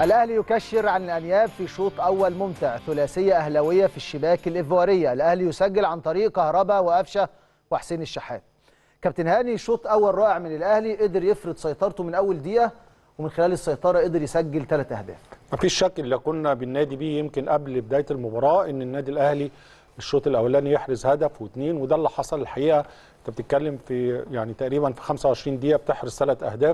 الأهلي يكشر عن الأنياب في شوط أول ممتع ثلاثية أهلاوية في الشباك الإيفوارية الأهلي يسجل عن طريق كهربا وأفشة وحسين الشحات كابتن هاني شوط أول رائع من الأهلي قدر يفرض سيطرته من أول دقيقة ومن خلال السيطرة قدر يسجل ثلاث أهداف ما فيش شك اللي كنا بالنادي بيه يمكن قبل بدايه المباراه ان النادي الاهلي الشوط الاولاني يحرز هدف واثنين وده اللي حصل الحقيقه انت بتتكلم في يعني تقريبا في 25 دقيقه بتحرز ثلاث اهداف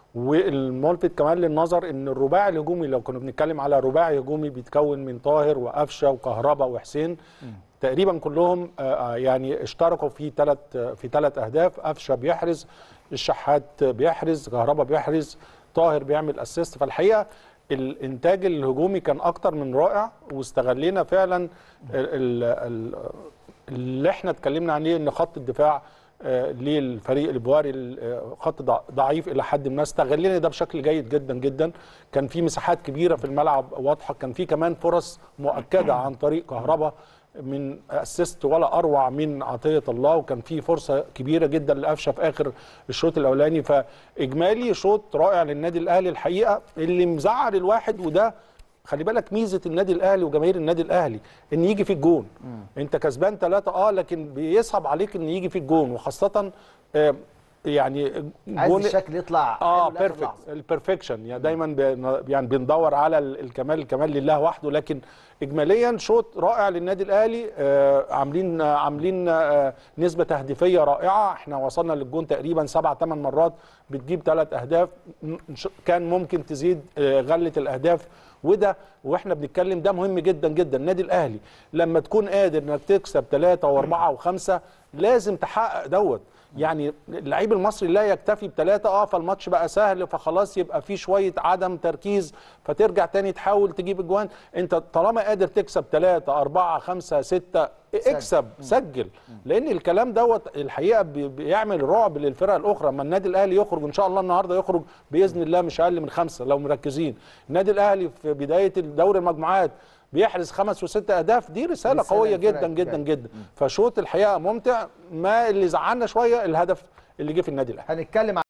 والملفت كمان للنظر ان الرباعي الهجومي لو كنا بنتكلم على رباعي هجومي بيتكون من طاهر وقفشه وكهربا وحسين تقريبا كلهم آه، يعني اشتركوا في ثلاث في ثلاث اهداف قفشه بيحرز الشحات بيحرز كهربا بيحرز طاهر بيعمل اسيست فالحقيقه الانتاج الهجومي كان اكتر من رائع واستغلينا فعلا ال- ال- ال- اللي احنا اتكلمنا عليه ان خط الدفاع آه، للفريق البواري آه، خط ضع- ضعيف الى حد ما استغلينا ده بشكل جيد جدا جدا كان في مساحات كبيره في الملعب واضحه كان في كمان فرص مؤكده عن طريق كهربا من اسيست ولا اروع من عطيه الله وكان في فرصه كبيره جدا لقفشه في اخر الشوط الاولاني فاجمالي شوط رائع للنادي الاهلي الحقيقه اللي مزعل الواحد وده خلي بالك ميزه النادي الاهلي وجماهير النادي الاهلي ان يجي في الجون انت كسبان ثلاثة اه لكن بيصعب عليك ان يجي في الجون وخاصه آه، يعني عايز جون- الشكل يطلع اه حلو لآخر بيرفكت لحظة. البرفكشن يعني دايما بن- يعني بندور على ال- الكمال الكمال لله وحده لكن اجماليا شوط رائع للنادي الاهلي آه عاملين آه عاملين آه نسبه تهديفيه رائعه احنا وصلنا للجون تقريبا سبع ثمان مرات بتجيب ثلاث اهداف م- ش- كان ممكن تزيد آه غله الاهداف وده واحنا بنتكلم ده مهم جدا جدا النادي الاهلي لما تكون قادر انك تكسب ثلاثه واربعه وخمسه لازم تحقق دوت يعني اللعيب المصري لا يكتفي بثلاثة اه فالماتش بقى سهل فخلاص يبقى في شوية عدم تركيز فترجع تاني تحاول تجيب اجوان انت طالما قادر تكسب ثلاثة أربعة خمسة ستة اكسب سجل لان الكلام دوت الحقيقه بي- بيعمل رعب للفرق الاخرى اما النادي الاهلي يخرج ان شاء الله النهارده يخرج باذن الله مش اقل من خمسه لو مركزين النادي الاهلي في بدايه دوري المجموعات بيحرز خمس وست اهداف دي رساله, رسالة قويه للفرق جدا جدا الجاية. جدا فشوط الحقيقه ممتع ما اللي زعلنا شويه الهدف اللي جه في النادي الاهلي هنتكلم